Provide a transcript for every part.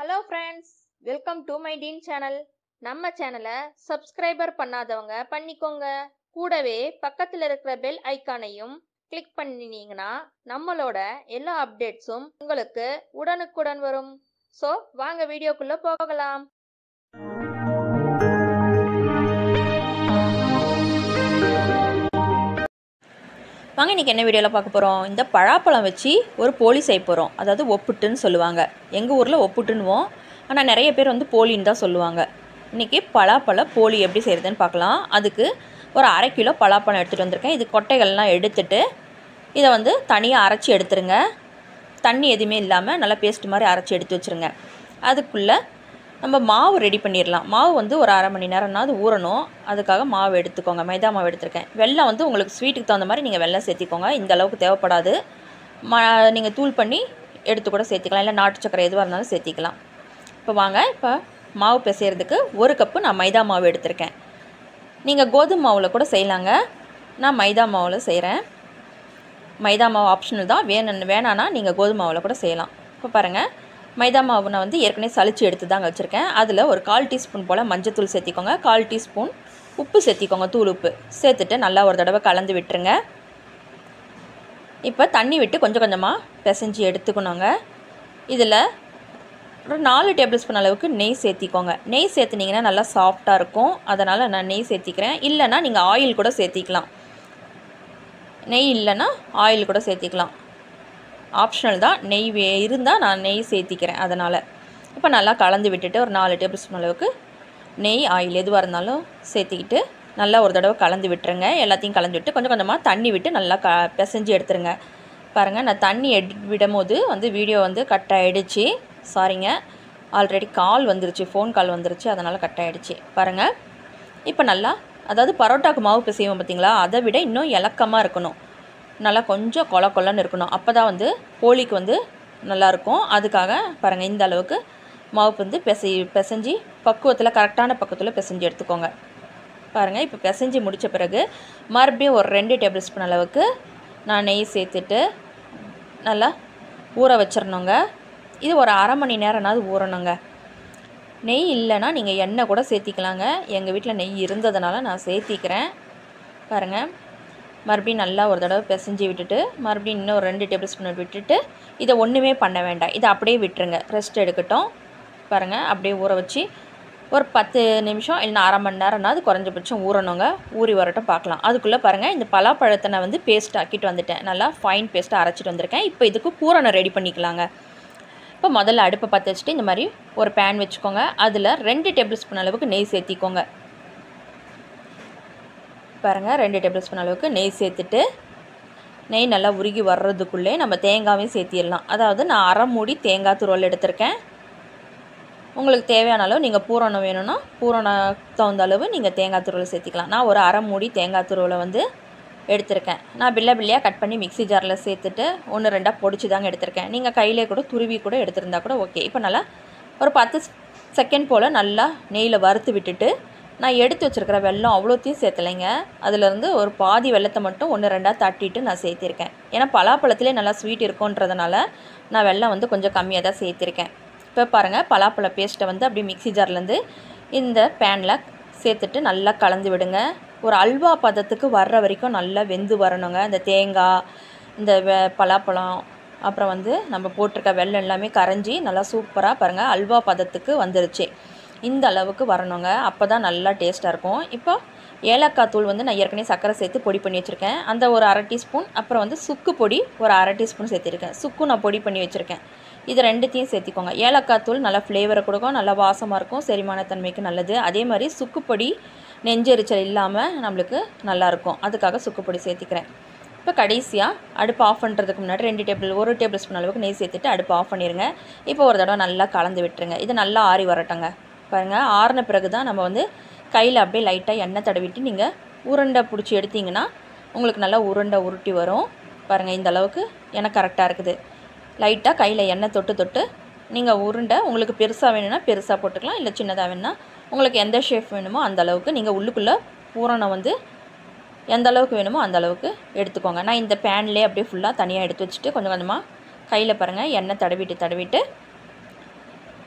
hello friends welcome to my teen channel நம்ம சேனலை subscriber பண்ணாதவங்க பண்ணிக்கோங்க கூடவே பக்கத்தில் இருக்கிற பெல் ஐக்கானையும் கிளிக் பண்ணினீங்கன்னா நம்மளோட எல்லா அப்டேட்ஸும் உங்களுக்கு உடனுக்குடன் வரும் ஸோ வாங்க வீடியோக்குள்ளே போகலாம் வாங்க இன்றைக்கி என்ன வீடியோவில் பார்க்க போகிறோம் இந்த பழாப்பழம் வச்சு ஒரு போலி செய்ய போகிறோம் அதாவது ஒப்புட்டுன்னு சொல்லுவாங்க எங்கள் ஊரில் ஒப்புட்டுன்னுவோம் ஆனால் நிறைய பேர் வந்து போலின்னு தான் சொல்லுவாங்க இன்றைக்கி பலாப்பழ போலி எப்படி செய்கிறதுன்னு பார்க்கலாம் அதுக்கு ஒரு அரை கிலோ பலாப்பழம் எடுத்துகிட்டு வந்திருக்கேன் இது கொட்டைகள்லாம் எடுத்துட்டு இதை வந்து தனியாக அரைச்சி எடுத்துருங்க தண்ணி எதுவுமே இல்லாமல் நல்லா பேஸ்ட் மாதிரி அரைச்சி எடுத்து வச்சுருங்க அதுக்குள்ளே நம்ம மாவு ரெடி பண்ணிடலாம் மாவு வந்து ஒரு அரை மணி நேரம்னாவது ஊறணும் அதுக்காக மாவு எடுத்துக்கோங்க மைதா மாவு எடுத்திருக்கேன் வெல்லம் வந்து உங்களுக்கு ஸ்வீட்டுக்கு தகுந்த மாதிரி நீங்கள் வெல்லம் சேர்த்திக்கோங்க இந்த அளவுக்கு தேவைப்படாது ம நீங்கள் தூள் பண்ணி எடுத்து கூட சேர்த்திக்கலாம் இல்லை நாட்டு சக்கரை எதுவாக இருந்தாலும் சேர்த்திக்கலாம் இப்போ வாங்க இப்போ மாவு பிசைகிறதுக்கு ஒரு கப்பு நான் மைதா மாவு எடுத்திருக்கேன் நீங்கள் கோதுமை மாவில் கூட செய்யலாங்க நான் மைதா மாவில் செய்கிறேன் மைதா மாவு ஆப்ஷனல் தான் வேணும் வேணான்னா நீங்கள் கோதுமை மாவில் கூட செய்யலாம் இப்போ பாருங்கள் மைதா மாவு நான் வந்து ஏற்கனவே சளிச்சு எடுத்து தாங்க வச்சுருக்கேன் அதில் ஒரு கால் டீஸ்பூன் போல் மஞ்சத்தூள் சேர்த்திக்கோங்க கால் டீஸ்பூன் உப்பு சேர்த்திக்கோங்க தூள் உப்பு சேர்த்துட்டு நல்லா ஒரு தடவை கலந்து விட்டுருங்க இப்போ தண்ணி விட்டு கொஞ்சம் கொஞ்சமாக பிசைஞ்சு எடுத்துக்கணுங்க இதில் ஒரு நாலு டேபிள் ஸ்பூன் அளவுக்கு நெய் சேர்த்திக்கோங்க நெய் சேர்த்துனீங்கன்னா நல்லா சாஃப்டாக இருக்கும் அதனால் நான் நெய் சேர்த்திக்கிறேன் இல்லைன்னா நீங்கள் ஆயில் கூட சேர்த்திக்கலாம் நெய் இல்லைன்னா ஆயில் கூட சேர்த்திக்கலாம் ஆப்ஷனல் தான் நெய் வே இருந்தால் நான் நெய் சேர்த்திக்கிறேன் அதனால் இப்போ நல்லா கலந்து விட்டுட்டு ஒரு நாலு டேபிள் ஸ்பூன் அளவுக்கு நெய் ஆயில் எதுவாக இருந்தாலும் சேர்த்திக்கிட்டு நல்லா ஒரு தடவை கலந்து விட்டுருங்க எல்லாத்தையும் கலந்து விட்டு கொஞ்சம் கொஞ்சமாக தண்ணி விட்டு நல்லா க பிசைஞ்சு எடுத்துருங்க பாருங்கள் நான் தண்ணி எட் விடும் போது வந்து வீடியோ வந்து கட் ஆகிடுச்சு சாரிங்க ஆல்ரெடி கால் வந்துருச்சு ஃபோன் கால் வந்துருச்சு அதனால் கட் ஆகிடுச்சு பாருங்கள் இப்போ நல்லா அதாவது பரோட்டாக்கு மாவு பிசைவோம் பார்த்தீங்களா அதை விட இன்னும் இலக்கமாக இருக்கணும் நல்லா கொஞ்சம் கொல கொலன்னு இருக்கணும் அப்போ தான் வந்து போலிக்கு வந்து நல்லாயிருக்கும் அதுக்காக பாருங்கள் இந்த அளவுக்கு மாவு வந்து பிசை பிசைஞ்சு பக்குவத்தில் கரெக்டான பக்குவத்தில் பிசைஞ்சு எடுத்துக்கோங்க பாருங்கள் இப்போ பிசைஞ்சு முடித்த பிறகு மறுபடியும் ஒரு ரெண்டு டேபிள் ஸ்பூன் அளவுக்கு நான் நெய் சேர்த்துட்டு நல்லா ஊற வச்சிடணுங்க இது ஒரு அரை மணி நேரம்னாவது ஊறணுங்க நெய் இல்லைன்னா நீங்கள் எண்ணெய் கூட சேர்த்திக்கலாங்க எங்கள் வீட்டில் நெய் இருந்ததுனால நான் சேர்த்திக்கிறேன் பாருங்கள் மறுபடியும் நல்லா ஒரு தடவை பிசைஞ்சு விட்டுட்டு மறுபடியும் இன்னும் ரெண்டு டேபிள் ஸ்பூன் விட்டுட்டு இதை ஒன்றுமே பண்ண வேண்டாம் இதை அப்படியே விட்டுருங்க ரெஸ்ட் எடுக்கட்டும் பாருங்கள் அப்படியே ஊற வச்சு ஒரு பத்து நிமிஷம் இல்லைன்னா அரை மணி நேரம்னாவது குறைஞ்சபட்சம் ஊறணுங்க ஊறி வரட்டும் பார்க்கலாம் அதுக்குள்ளே பாருங்கள் இந்த பலாப்பழத்தை நான் வந்து பேஸ்ட் ஆக்கிட்டு வந்துட்டேன் நல்லா ஃபைன் பேஸ்ட்டாக அரைச்சிட்டு வந்திருக்கேன் இப்போ இதுக்கு பூரணம் ரெடி பண்ணிக்கலாங்க இப்போ முதல்ல அடுப்பை பற்ற வச்சுட்டு இந்த மாதிரி ஒரு பேன் வச்சுக்கோங்க அதில் ரெண்டு டேபிள் ஸ்பூன் அளவுக்கு நெய் சேர்த்திக்கோங்க பாருங்கள் ரெண்டு டேபிள் ஸ்பூன் அளவுக்கு நெய் சேர்த்துட்டு நெய் நல்லா உருகி வர்றதுக்குள்ளே நம்ம தேங்காயும் சேர்த்திடலாம் அதாவது நான் அரை மூடி தேங்காய் துருவல் எடுத்திருக்கேன் உங்களுக்கு தேவையான அளவு நீங்கள் பூரணம் வேணும்னா பூரணம் தகுந்த அளவு நீங்கள் தேங்காய் துருவல் சேர்த்திக்கலாம் நான் ஒரு அரை மூடி தேங்காய் துருவலை வந்து எடுத்திருக்கேன் நான் பில்ல பில்லையாக கட் பண்ணி மிக்ஸி ஜாரில் சேர்த்துட்டு ஒன்று ரெண்டாக பொடிச்சு தாங்க எடுத்திருக்கேன் நீங்கள் கையிலே கூட துருவி கூட எடுத்திருந்தா கூட ஓகே இப்போ நல்லா ஒரு பத்து செகண்ட் போல் நல்லா நெய்யில் வறுத்து விட்டுட்டு நான் எடுத்து வச்சுருக்கிற வெல்லம் அவ்வளோத்தையும் சேர்த்தலைங்க அதுலேருந்து ஒரு பாதி வெள்ளத்தை மட்டும் ஒன்று ரெண்டாக தட்டிட்டு நான் சேர்த்திருக்கேன் ஏன்னா பலாப்பழத்திலே நல்லா ஸ்வீட் இருக்குன்றதுனால நான் வெல்லம் வந்து கொஞ்சம் கம்மியாக தான் சேர்த்திருக்கேன் இப்போ பாருங்கள் பலாப்பழ பேஸ்ட்டை வந்து அப்படியே மிக்ஸி ஜார்லேருந்து இந்த பேனில் சேர்த்துட்டு நல்லா கலந்து விடுங்க ஒரு அல்வா பதத்துக்கு வர்ற வரைக்கும் நல்லா வெந்து வரணுங்க இந்த தேங்காய் இந்த வெ பலாப்பழம் அப்புறம் வந்து நம்ம போட்டிருக்க வெள்ளம் எல்லாமே கரைஞ்சி நல்லா சூப்பராக பாருங்கள் அல்வா பதத்துக்கு வந்துருச்சு இந்த அளவுக்கு வரணுங்க அப்போ தான் நல்லா டேஸ்ட்டாக இருக்கும் இப்போ ஏலக்காய் தூள் வந்து நான் ஏற்கனவே சர்க்கரை சேர்த்து பொடி பண்ணி வச்சுருக்கேன் அந்த ஒரு அரை டீஸ்பூன் அப்புறம் வந்து சுக்கு பொடி ஒரு அரை டீஸ்பூன் சேர்த்திருக்கேன் சுக்கு நான் பொடி பண்ணி வச்சுருக்கேன் இது ரெண்டுத்தையும் சேர்த்திக்கோங்க ஏலக்காய் தூள் நல்லா ஃப்ளேவரை கொடுக்கும் நல்லா வாசமாக இருக்கும் செரிமானத்தன்மைக்கு நல்லது அதே மாதிரி சுக்குப்பொடி நெஞ்செரிச்சல் இல்லாமல் நம்மளுக்கு நல்லாயிருக்கும் அதுக்காக சுக்குப்பொடி சேர்த்திக்கிறேன் இப்போ கடைசியாக அடுப்பு ஆஃப் பண்ணுறதுக்கு முன்னாடி ரெண்டு டேபிள் ஒரு டேபிள் ஸ்பூன் அளவுக்கு நெய் சேர்த்துட்டு அடுப்பு ஆஃப் பண்ணிடுங்க இப்போ ஒரு தடவை நல்லா கலந்து விட்டுருங்க இது நல்லா ஆறி வரட்டுங்க பாருங்கள் ஆறின பிறகு தான் நம்ம வந்து கையில் அப்படியே லைட்டாக எண்ணெய் தடவிட்டு நீங்கள் உருண்டை பிடிச்சி எடுத்திங்கன்னா உங்களுக்கு நல்லா உருண்டை உருட்டி வரும் பாருங்கள் இந்த அளவுக்கு எனக்கு கரெக்டாக இருக்குது லைட்டாக கையில் எண்ணெய் தொட்டு தொட்டு நீங்கள் உருண்டை உங்களுக்கு பெருசாக வேணும்னா பெருசாக போட்டுக்கலாம் இல்லை சின்னதாக வேணும்னா உங்களுக்கு எந்த ஷேப் வேணுமோ அந்த அளவுக்கு நீங்கள் உள்ளுக்குள்ளே பூரணம் வந்து எந்த அளவுக்கு வேணுமோ அந்த அளவுக்கு எடுத்துக்கோங்க நான் இந்த பேன்லேயே அப்படியே ஃபுல்லாக தனியாக எடுத்து வச்சுட்டு கொஞ்சம் கொஞ்சமாக கையில் பாருங்கள் எண்ணெய் தடவிட்டு தடவிட்டு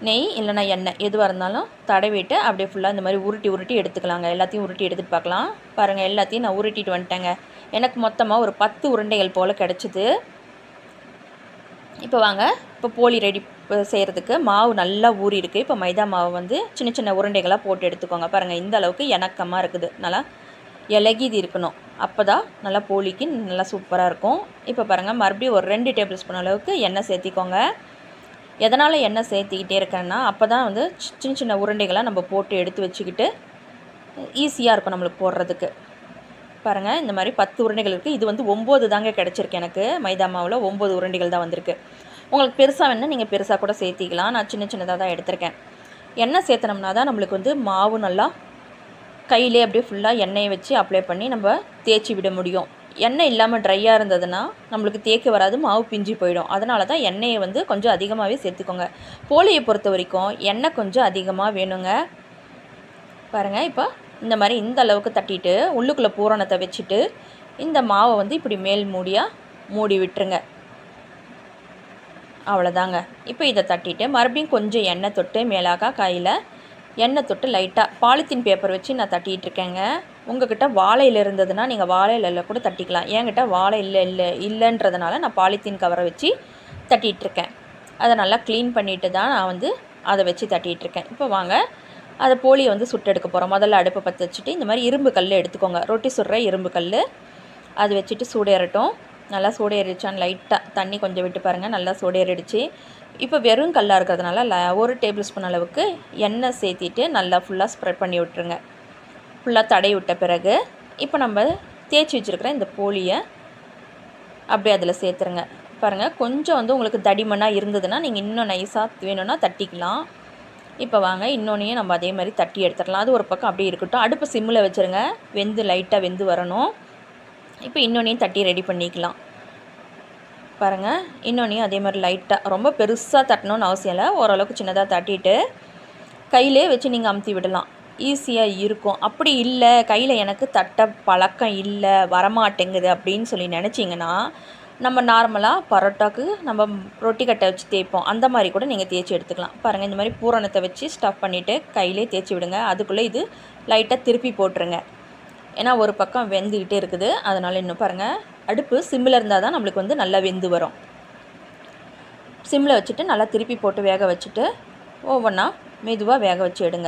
நெய் இல்லைன்னா எண்ணெய் எதுவாக இருந்தாலும் தடவிட்டு அப்படியே ஃபுல்லாக இந்த மாதிரி உருட்டி உருட்டி எடுத்துக்கலாங்க எல்லாத்தையும் உருட்டி எடுத்துகிட்டு பார்க்கலாம் பாருங்கள் எல்லாத்தையும் நான் உருட்டிட்டு வந்துட்டேங்க எனக்கு மொத்தமாக ஒரு பத்து உருண்டைகள் போல் கிடச்சிது இப்போ வாங்க இப்போ போலி ரெடி செய்கிறதுக்கு மாவு நல்லா ஊறி இருக்குது இப்போ மைதா மாவு வந்து சின்ன சின்ன உருண்டைகளாக போட்டு எடுத்துக்கோங்க பாருங்கள் இந்த அளவுக்கு இணக்கமாக இருக்குது நல்லா இலகிது இருக்கணும் அப்போ தான் நல்லா போலிக்கு நல்லா சூப்பராக இருக்கும் இப்போ பாருங்கள் மறுபடியும் ஒரு ரெண்டு டேபிள் ஸ்பூன் அளவுக்கு எண்ணெய் சேர்த்திக்கோங்க எதனால் எண்ணெய் சேர்த்திக்கிட்டே இருக்கேன்னா அப்போ தான் வந்து சி- சின்ன சின்ன உருண்டைகளாக நம்ம போட்டு எடுத்து வச்சுக்கிட்டு ஈஸியாக இருக்கும் நம்மளுக்கு போடுறதுக்கு பாருங்கள் இந்த மாதிரி பத்து உருண்டைகள் இருக்குது இது வந்து ஒம்பது தாங்க கிடச்சிருக்கு எனக்கு மைதா மாவில் ஒம்பது உருண்டைகள் தான் வந்திருக்கு உங்களுக்கு பெருசாக வேணால் நீங்கள் பெருசாக கூட சேர்த்திக்கலாம் நான் சின்ன சின்னதாக தான் எடுத்திருக்கேன் எண்ணெய் சேர்த்தனோம்னா தான் நம்மளுக்கு வந்து மாவு நல்லா கையிலே அப்படியே ஃபுல்லாக எண்ணெயை வச்சு அப்ளை பண்ணி நம்ம தேய்ச்சி விட முடியும் எண்ணெய் இல்லாமல் ட்ரையாக இருந்ததுன்னா நம்மளுக்கு தேய்க்க வராது மாவு பிஞ்சு போயிடும் அதனால தான் எண்ணெயை வந்து கொஞ்சம் அதிகமாகவே சேர்த்துக்கோங்க போலியை பொறுத்த வரைக்கும் எண்ணெய் கொஞ்சம் அதிகமாக வேணுங்க பாருங்கள் இப்போ இந்த மாதிரி இந்த அளவுக்கு தட்டிட்டு உள்ளுக்குள்ளே பூரணத்தை வச்சுட்டு இந்த மாவை வந்து இப்படி மேல் மூடியாக மூடி விட்டுருங்க அவ்வளோதாங்க இப்போ இதை தட்டிட்டு மறுபடியும் கொஞ்சம் எண்ணெய் தொட்டு மேலாக்கா கையில் எண்ணெய் தொட்டு லைட்டாக பாலித்தீன் பேப்பர் வச்சு நான் தட்டிகிட்டு இருக்கேங்க உங்ககிட்ட வாழையில் இருந்ததுன்னா நீங்கள் வாழை இலையில கூட தட்டிக்கலாம் என்கிட்ட வாழை இல்லை இல்லை இல்லைன்றதுனால நான் பாலித்தீன் கவரை வச்சு தட்டிகிட்டு இருக்கேன் அதை நல்லா க்ளீன் பண்ணிட்டு தான் நான் வந்து அதை வச்சு தட்டிகிட்டு இருக்கேன் இப்போ வாங்க அதை போலியை வந்து சுட்டெடுக்க போகிறோம் முதல்ல அடுப்பை பற்ற வச்சுட்டு இந்த மாதிரி இரும்பு கல் எடுத்துக்கோங்க ரொட்டி சுடுற இரும்பு கல் அது வச்சுட்டு சூடேறட்டும் நல்லா சூடேறிச்சான்னு லைட்டாக தண்ணி கொஞ்சம் விட்டு பாருங்கள் நல்லா சூடேறிடுச்சு இப்போ வெறும் கல்லாக இருக்கிறதுனால ல ஒரு டேபிள் ஸ்பூன் அளவுக்கு எண்ணெய் சேர்த்திட்டு நல்லா ஃபுல்லாக ஸ்ப்ரெட் பண்ணி விட்டுருங்க ஃபுல்லாக தடவி விட்ட பிறகு இப்போ நம்ம தேய்ச்சி வச்சுருக்கிற இந்த போலியை அப்படியே அதில் சேர்த்துருங்க பாருங்கள் கொஞ்சம் வந்து உங்களுக்கு தடிமனாக இருந்ததுன்னா நீங்கள் இன்னும் நைஸாக வேணும்னா தட்டிக்கலாம் இப்போ வாங்க இன்னொன்னையும் நம்ம அதே மாதிரி தட்டி எடுத்துடலாம் அது ஒரு பக்கம் அப்படியே இருக்கட்டும் அடுப்பு சிம்மில் வச்சுருங்க வெந்து லைட்டாக வெந்து வரணும் இப்போ இன்னொன்னையும் தட்டி ரெடி பண்ணிக்கலாம் பாருங்கள் இன்னொன்னையும் அதே மாதிரி லைட்டாக ரொம்ப பெருசாக தட்டணும்னு அவசியம் இல்லை ஓரளவுக்கு சின்னதாக தட்டிட்டு கையிலே வச்சு நீங்கள் அமுத்தி விடலாம் ஈஸியாக இருக்கும் அப்படி இல்லை கையில் எனக்கு தட்ட பழக்கம் இல்லை வரமாட்டேங்குது அப்படின்னு சொல்லி நினச்சிங்கன்னா நம்ம நார்மலாக பரோட்டாக்கு நம்ம ரொட்டி கட்டை வச்சு தேய்ப்போம் அந்த மாதிரி கூட நீங்கள் தேய்ச்சி எடுத்துக்கலாம் பாருங்கள் இந்த மாதிரி பூரணத்தை வச்சு ஸ்டஃப் பண்ணிவிட்டு கையிலே தேய்ச்சி விடுங்க அதுக்குள்ளே இது லைட்டாக திருப்பி போட்டுருங்க ஏன்னா ஒரு பக்கம் வெந்துக்கிட்டே இருக்குது அதனால் இன்னும் பாருங்கள் அடுப்பு சிம்மில் இருந்தால் தான் நம்மளுக்கு வந்து நல்லா வெந்து வரும் சிம்மில் வச்சுட்டு நல்லா திருப்பி போட்டு வேக வச்சுட்டு ஒவ்வொன்றா மெதுவாக வேக வச்சு எடுங்க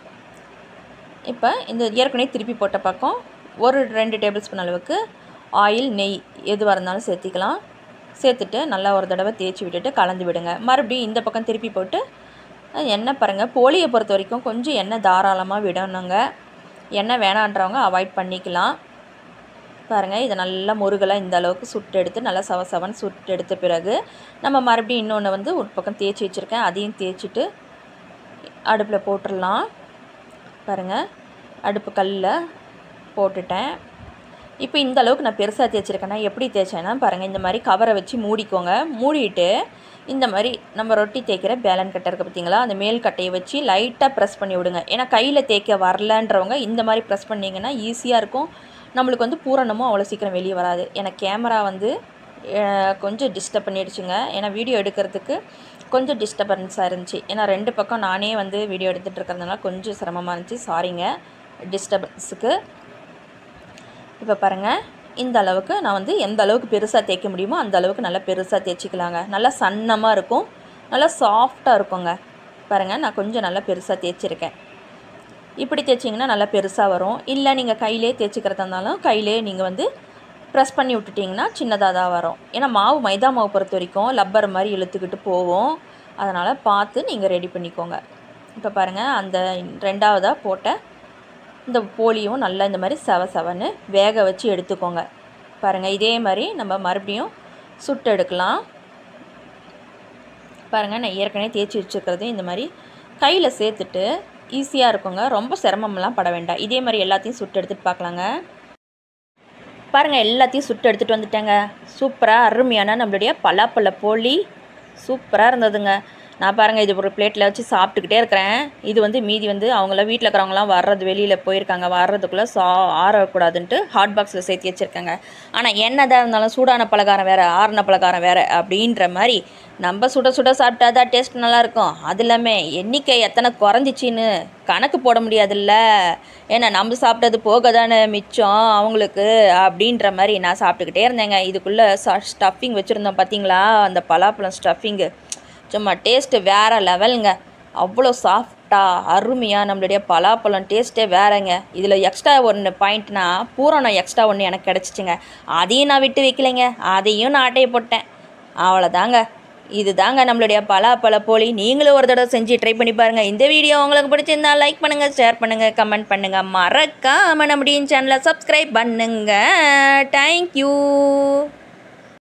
இப்போ இந்த ஏற்கனவே திருப்பி போட்ட பக்கம் ஒரு ரெண்டு டேபிள் ஸ்பூன் அளவுக்கு ஆயில் நெய் எதுவாக இருந்தாலும் சேர்த்திக்கலாம் சேர்த்துட்டு நல்லா ஒரு தடவை தேய்ச்சி விட்டுட்டு கலந்து விடுங்க மறுபடியும் இந்த பக்கம் திருப்பி போட்டு அஹ், எண்ணெய் பாருங்கள் போலியை பொறுத்த வரைக்கும் கொஞ்சம் எண்ணெய் தாராளமாக விடணுங்க எண்ணெய் வேணான்றவங்க அவாய்ட் பண்ணிக்கலாம் பாருங்கள் இதை நல்லா முருகலாக இந்த அளவுக்கு சுட்டு எடுத்து நல்லா சவ சவன்னு சுட்டு எடுத்த பிறகு நம்ம மறுபடியும் இன்னொன்று வந்து ஒரு பக்கம் தேய்ச்சி வச்சுருக்கேன் அதையும் தேய்ச்சிட்டு அடுப்பில் போட்டுடலாம் பாருங்கள் அடுப்பு கல்லில் போட்டுட்டேன் இப்போ இந்த அளவுக்கு நான் பெருசாக தேய்ச்சிருக்கேன்னா எப்படி தேய்ச்சேன்னா பாருங்கள் இந்த மாதிரி கவரை வச்சு மூடிக்கோங்க மூடிட்டு இந்த மாதிரி நம்ம ரொட்டி தேய்க்கிற பேலன் கட்டை இருக்குது பார்த்தீங்களா அந்த மேல் கட்டையை வச்சு லைட்டாக ப்ரெஸ் பண்ணி விடுங்க ஏன்னா கையில் தேய்க்க வரலன்றவங்க இந்த மாதிரி ப்ரெஸ் பண்ணிங்கன்னா ஈஸியாக இருக்கும் நம்மளுக்கு வந்து பூரணமும் அவ்வளோ சீக்கிரம் வெளியே வராது ஏன்னா கேமரா வந்து அஹ், கொஞ்சம் டிஸ்டர்ப் பண்ணிடுச்சுங்க ஏன்னா வீடியோ எடுக்கிறதுக்கு கொஞ்சம் டிஸ்டர்பன்ஸாக இருந்துச்சு ஏன்னா ரெண்டு பக்கம் நானே வந்து வீடியோ எடுத்துகிட்டு இருக்கிறதுனால கொஞ்சம் சிரமமாக இருந்துச்சு சாரிங்க டிஸ்டர்பன்ஸுக்கு இப்போ பாருங்கள் இந்த அளவுக்கு நான் வந்து எந்த அளவுக்கு பெருசாக தேய்க்க முடியுமோ அந்த அளவுக்கு நல்லா பெருசாக தேய்ச்சிக்கலாங்க நல்லா சன்னமாக இருக்கும் நல்லா சாஃப்டாக இருக்குங்க பாருங்கள் நான் கொஞ்சம் நல்லா பெருசாக தேய்ச்சிருக்கேன் இப்படி தேய்ச்சிங்கன்னா நல்லா பெருசாக வரும் இல்லை நீங்கள் கையிலே தேய்ச்சிக்கிறதா இருந்தாலும் கையிலே நீங்கள் வந்து ப்ரெஸ் பண்ணி விட்டுட்டிங்கன்னா சின்னதாக தான் வரும் ஏன்னா மாவு மைதா மாவு பொறுத்த வரைக்கும் லப்பர் மாதிரி இழுத்துக்கிட்டு போகும் அதனால் பார்த்து நீங்கள் ரெடி பண்ணிக்கோங்க இப்போ பாருங்கள் அந்த ரெண்டாவதாக போட்ட இந்த போலியும் நல்லா இந்த மாதிரி செவ செவன்னு வேக வச்சு எடுத்துக்கோங்க பாருங்கள் இதே மாதிரி நம்ம மறுபடியும் சுட்டு எடுக்கலாம் பாருங்கள் நான் ஏற்கனவே தேய்ச்சி வச்சுருக்கிறது இந்த மாதிரி கையில் சேர்த்துட்டு ஈஸியாக இருக்குங்க ரொம்ப சிரமம்லாம் பட வேண்டாம் இதே மாதிரி எல்லாத்தையும் சுட்டு எடுத்துகிட்டு பார்க்கலாங்க பாருங்கள் எல்லாத்தையும் சுட்டு எடுத்துகிட்டு வந்துட்டேங்க சூப்பராக அருமையான நம்மளுடைய பலாப்பழ போலி சூப்பராக இருந்ததுங்க நான் பாருங்கள் இது ஒரு பிளேட்டில் வச்சு சாப்பிட்டுக்கிட்டே இருக்கிறேன் இது வந்து மீதி வந்து அவங்கள வீட்டில் இருக்கிறவங்களாம் வர்றது வெளியில் போயிருக்காங்க வர்றதுக்குள்ளே சா ஆறக்கூடாதுன்ட்டு ஹாட் பாக்ஸில் சேர்த்து வச்சுருக்காங்க ஆனால் என்னதான் இருந்தாலும் சூடான பலகாரம் வேறு ஆறின பலகாரம் வேறு அப்படின்ற மாதிரி நம்ம சுட சுட சாப்பிட்டா தான் டேஸ்ட் நல்லாயிருக்கும் அது இல்லாமல் எண்ணிக்கை எத்தனை குறைஞ்சிச்சின்னு கணக்கு போட முடியாதுல்ல ஏன்னா நம்ம சாப்பிட்டது போக தானே மிச்சம் அவங்களுக்கு அப்படின்ற மாதிரி நான் சாப்பிட்டுக்கிட்டே இருந்தேங்க இதுக்குள்ளே ஸ்டஃபிங் வச்சுருந்தோம் பார்த்தீங்களா அந்த பலாப்பழம் ஸ்டஃபிங்கு சும்மா டேஸ்ட்டு வேறு லெவலுங்க அவ்வளோ சாஃப்டாக அருமையாக நம்மளுடைய பலாப்பழம் டேஸ்ட்டே வேறங்க இதில் எக்ஸ்ட்ரா ஒன்று பாயிண்ட்னா பூரணம் எக்ஸ்ட்ரா ஒன்று எனக்கு கிடச்சிச்சிங்க அதையும் நான் விட்டு வைக்கலைங்க அதையும் நான் ஆட்டையை போட்டேன் அவ்வளோதாங்க இதுதாங்க நம்மளுடைய பலாப்பழ போலி நீங்களும் ஒரு தடவை செஞ்சு ட்ரை பண்ணி பாருங்கள் இந்த வீடியோ உங்களுக்கு பிடிச்சிருந்தா லைக் பண்ணுங்கள் ஷேர் பண்ணுங்கள் கமெண்ட் பண்ணுங்கள் மறக்காமல் நம்முடைய சேனலை சப்ஸ்கிரைப் பண்ணுங்கள் தேங்க்யூ